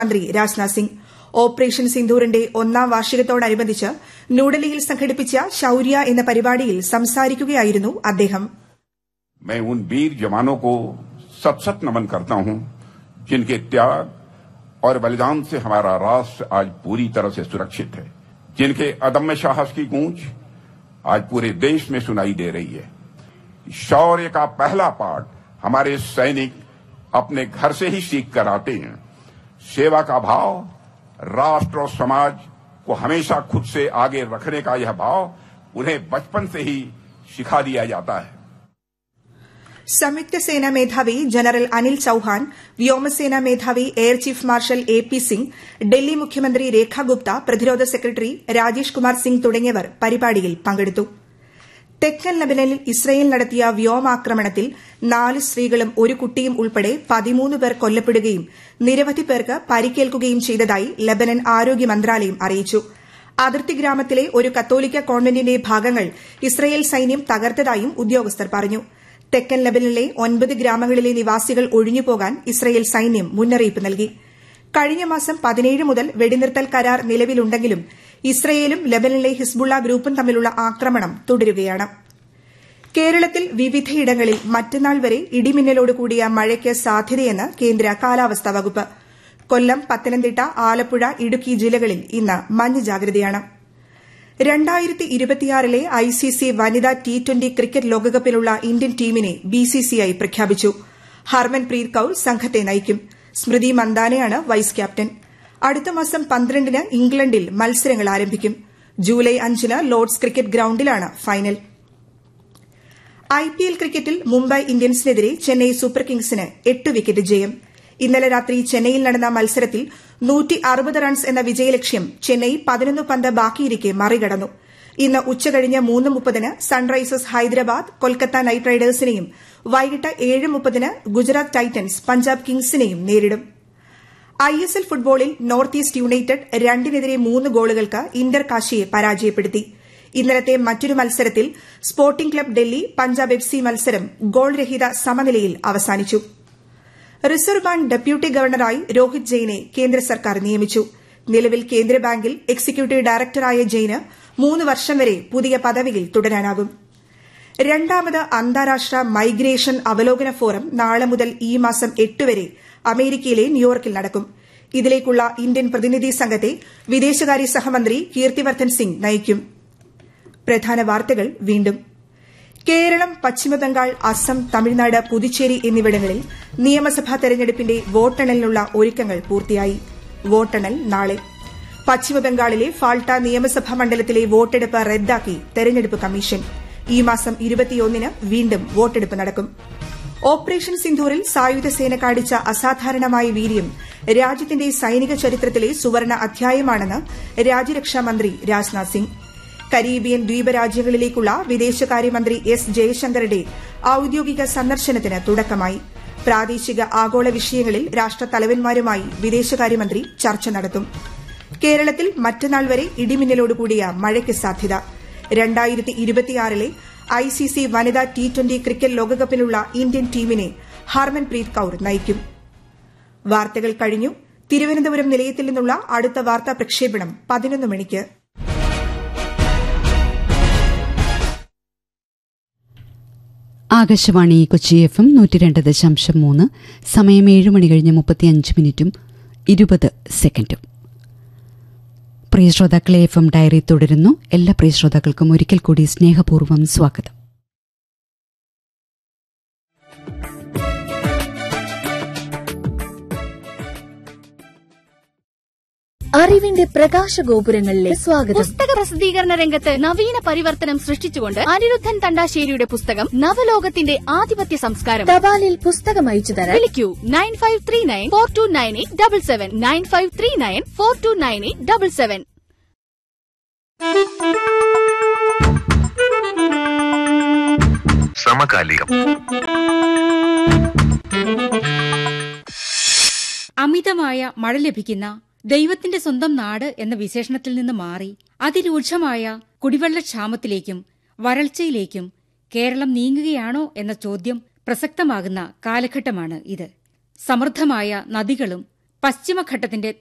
മന്ത്രി രാജ്നാഥ് സിംഗ് ഓപ്പറേഷൻ സിന്ദൂറിന്റെ ഒന്നാം വാർഷികത്തോടനുബന്ധിച്ച് ന്യൂഡൽഹിയിൽ സംഘടിപ്പിച്ച ശൌര്യ എന്ന പരിപാടിയിൽ സംസാരിക്കുകയായിരുന്നു അദ്ദേഹം मैं उन वीर जवानों को सत सत नमन करता हूं जिनके त्याग और बलिदान से हमारा राष्ट्र आज पूरी तरह से सुरक्षित है जिनके अदम्य साहस की गूंज आज पूरे देश में सुनाई दे रही है शौर्य का पहला पाठ हमारे सैनिक अपने घर से ही सीख कर आते हैं सेवा का भाव राष्ट्र और समाज को हमेशा खुद से आगे रखने का यह भाव उन्हें बचपन से ही सिखा दिया जाता है സംയുക്ത സേനാ മേധാവി ജനറൽ അനിൽ ചൌഹാൻ വ്യോമസേനാ മേധാവി air chief marshal A P Singh Delhi മുഖ്യമന്ത്രി രേഖ ഗുപ്ത പ്രതിരോധ സെക്രട്ടറി രാജേഷ് കുമാർ സിംഗ് തുടങ്ങിയവർ പരിപാടിയിൽ പങ്കെടുത്തു തെക്കൻ ലബനനിൽ ഇസ്രയേൽ നടത്തിയ വ്യോമാക്രമണത്തിൽ നാല് സ്ത്രീകളും ഒരു കുട്ടിയും ഉൾപ്പെടെ പതിമൂന്ന് പേർ കൊല്ലപ്പെടുകയും നിരവധി പേർക്ക് പരിക്കേൽക്കുകയും ചെയ്തതായി ലബനൻ ആരോഗ്യ മന്ത്രാലയം അറിയിച്ചു അതിർത്തി ഗ്രാമത്തിലെ ഒരു കത്തോലിക്ക കോൺവെന്റിന്റെ ഭാഗങ്ങൾ ഇസ്രയേൽ സൈന്യം തകർത്തതായും ഉദ്യോഗസ്ഥർ പറഞ്ഞു തെക്കൻ ലബനനിലെ ഒൻപത് ഗ്രാമങ്ങളിലെ നിവാസികൾ ഒഴിഞ്ഞുപോകാൻ ഇസ്രയേൽ സൈന്യം മുന്നറിയിപ്പ് നൽകി കഴിഞ്ഞ മാസം പതിനേഴ് മുതൽ വെടിനിർത്തൽ കരാർ നിലവിലുണ്ടെങ്കിലും ഇസ്രയേലും ലബനനിലെ ഹിസ്ബുള്ള ഗ്രൂപ്പും തമ്മിലുള്ള ആക്രമണം തുടരുകയാണ് കേരളത്തിൽ വിവിധയിടങ്ങളിൽ മറ്റന്നാൾ വരെ ഇടിമിന്നലോട് കൂടിയ മഴയ്ക്ക് സാധ്യതയെന്ന് കേന്ദ്ര കാലാവസ്ഥാ വകുപ്പ് കൊല്ലം പത്തനംതിട്ട ആലപ്പുഴ ഇടുക്കി ജില്ലകളിൽ ഇന്ന് മഞ്ഞ ജാഗ്രതയാണ് രണ്ടായിരത്തി ഇരുപത്തിയാറിലെ ഐ സി സി വനിതാ ടി ട്വന്റി ക്രിക്കറ്റ് ലോകകപ്പിലുള്ള ഇന്ത്യൻ ടീമിനെ ബി സി സി ഐ പ്രഖ്യാപിച്ചു ഹർമൻപ്രീത് കൌർ സംഘത്തെ നയിക്കും സ്മൃതി മന്ദാനയാണ് വൈസ് ക്യാപ്റ്റൻ അടുത്ത മാസം പന്ത്രണ്ടിന് ഇംഗ്ലണ്ടിൽ മത്സരങ്ങൾ ആരംഭിക്കും ജൂലൈ അഞ്ചിന് ലോർഡ്സ് ക്രിക്കറ്റ് ഗ്രൌണ്ടിലാണ് ഫൈനൽ ഐ പി എൽ ക്രിക്കറ്റിൽ മുംബൈ ഇന്ത്യൻസിനെതിരെ ചെന്നൈ സൂപ്പർ കിങ്സിന് എട്ട് വിക്കറ്റ് ജയം ഇന്നലെ രാത്രി ചെന്നൈയിൽ നടന്ന മത്സരത്തിൽ നൂറ്റി അറുപത് റൺസ് എന്ന വിജയലക്ഷ്യം ചെന്നൈ പതിനൊന്ന് പന്ത് ബാക്കിയിരിക്കെ മറികടന്നു ഇന്ന് ഉച്ചകഴിഞ്ഞ് മൂന്ന് മുപ്പതിന് സൺറൈസേഴ്സ് ഹൈദരാബാദ് കൊൽക്കത്ത നൈറ്റ് റൈഡേഴ്സിനെയും വൈകിട്ട് ഏഴ് മുപ്പതിന് ഗുജറാത്ത് ടൈറ്റൻസ് പഞ്ചാബ് കിങ്സിനെയും നേരിടും ഐ എസ് എൽ ഫുട്ബോളിൽ നോർത്ത് ഈസ്റ്റ് യുണൈറ്റഡ് രണ്ടിനെതിരെ മൂന്ന് ഗോളുകൾക്ക് ഇന്റർ കാശിയെ പരാജയപ്പെടുത്തി ഇന്നലത്തെ മറ്റൊരു മത്സരത്തിൽ sporting club Delhi Punjab F C മത്സരം ഗോൾ രഹിത സമനിലയിൽ അവസാനിച്ചു റിസർവ് ബാങ്ക് ഡെപ്യൂട്ടി ഗവർണറായി രോഹിത് ജെയിനെ കേന്ദ്ര സർക്കാർ നിയമിച്ചു നിലവിൽ കേന്ദ്ര ബാങ്കിൽ എക്സിക്യൂട്ടീവ് ഡയറക്ടറായ ജെയിന് മൂന്ന് വർഷം വരെ പുതിയ പദവിയിൽ തുടരാനാകും രണ്ടാമത് അന്താരാഷ്ട്ര മൈഗ്രേഷൻ അവലോകന ഫോറം നാളെ മുതൽ ഈ മാസം എട്ട് വരെ അമേരിക്കയിലെ ന്യൂയോർക്കിൽ നടക്കും ഇതിലേക്കുള്ള ഇന്ത്യൻ പ്രതിനിധി സംഘത്തെ വിദേശകാര്യ സഹമന്ത്രി കീർത്തിവർദ്ധൻ സിംഗ് നയിക്കും പ്രധാന വാർത്തകൾ വീണ്ടും കേരളം പശ്ചിമബംഗാൾ അസം തമിഴ്നാട് പുതുച്ചേരി എന്നിവിടങ്ങളിൽ നിയമസഭാ തെരഞ്ഞെടുപ്പിന്റെ വോട്ടെണ്ണലിനുള്ള ഒരുക്കങ്ങൾ പൂർത്തിയായി വോട്ടെണ്ണൽ നാളെ പശ്ചിമബംഗാളിലെ ഫാൾട്ട നിയമസഭാ മണ്ഡലത്തിലെ വോട്ടെടുപ്പ് റദ്ദാക്കി തെരഞ്ഞെടുപ്പ് കമ്മീഷൻ ഈ മാസം ഇരുപത്തിയൊന്നിന് വീണ്ടും വോട്ടെടുപ്പ് നടക്കും ഓപ്പറേഷൻ സിന്ധൂറിൽ സായുധ സേന കാണിച്ച അസാധാരണമായ വീര്യം രാജ്യത്തിന്റെ സൈനിക ചരിത്രത്തിലെ സുവർണ അധ്യായമാണെന്ന് രാജ്യരക്ഷാമന്ത്രി രാജ്നാഥ് സിംഗ് കരീബിയൻ ദ്വീപരാജ്യങ്ങളിലേക്കുള്ള വിദേശകാര്യമന്ത്രി എസ് ജയശങ്കറുടെ ഔദ്യോഗിക സന്ദർശനത്തിന് തുടക്കമായി പ്രാദേശിക ആഗോള വിഷയങ്ങളിൽ രാഷ്ട്രത്തലവന്മാരുമായി വിദേശകാര്യമന്ത്രി ചർച്ച നടത്തും കേരളത്തിൽ മറ്റന്നാൾ വരെ ഇടിമിന്നലോടുകൂടിയ മഴയ്ക്ക് സാധ്യത രണ്ടായിരത്തി ഇരുപത്തിയാറിലെ ഐ സി സി വനിതാ ടി ട്വന്റി ക്രിക്കറ്റ് ലോകകപ്പിലുള്ള ഇന്ത്യൻ ടീമിനെ ഹർമൻപ്രീത് കൌർ നയിക്കും വാർത്തകൾ കഴിഞ്ഞു തിരുവനന്തപുരം നിലയത്തിൽ നിന്നുള്ള അടുത്ത വാർത്താ പ്രക്ഷേപണം പതിനൊന്ന് മണിക്ക് ആകാശവാണി കൊച്ചി എഫ് എം നൂറ്റി രണ്ട് ദശാംശം മൂന്ന് സമയം ഏഴ് മണി കഴിഞ്ഞ് മുപ്പത്തിയഞ്ച് മിനിറ്റും ഇരുപത് സെക്കൻഡും പ്രിയ ശ്രോതാക്കളെ എഫ് എം ഡയറി തുടരുന്നു എല്ലാ പ്രിയ ശ്രോതാക്കൾക്കും ഒരിക്കൽ കൂടി സ്നേഹപൂർവ്വം സ്വാഗതം അറിവിന്റെ പ്രകാശഗോപുരങ്ങളിലെ സ്വാഗതം പുസ്തക പ്രസിദ്ധീകരണ രംഗത്ത് നവീന പരിവർത്തനം സൃഷ്ടിച്ചുകൊണ്ട് അനിരുദ്ധൻ തണ്ടാശ്ശേരിയുടെ പുസ്തകം നവലോകത്തിന്റെ ആധിപത്യ സംസ്കാരം തപാലിൽ പുസ്തകം അയച്ചു തരാൻ വിളിക്കൂ nine five three nine four two nine eight double seven nine five three nine four two nine eight double seven സമകാലികം അമിതമായ മഴ ലഭിക്കുന്ന ദൈവത്തിന്റെ സ്വന്തം നാട് എന്ന വിശേഷണത്തിൽ നിന്ന് മാറി അതിരൂക്ഷമായ കുടിവെള്ളക്ഷാമത്തിലേക്കും വരൾച്ചയിലേക്കും കേരളം നീങ്ങുകയാണോ എന്ന ചോദ്യം പ്രസക്തമാകുന്ന കാലഘട്ടമാണ് ഇത് സമൃദ്ധമായ നദികളും പശ്ചിമഘട്ടത്തിന്റെ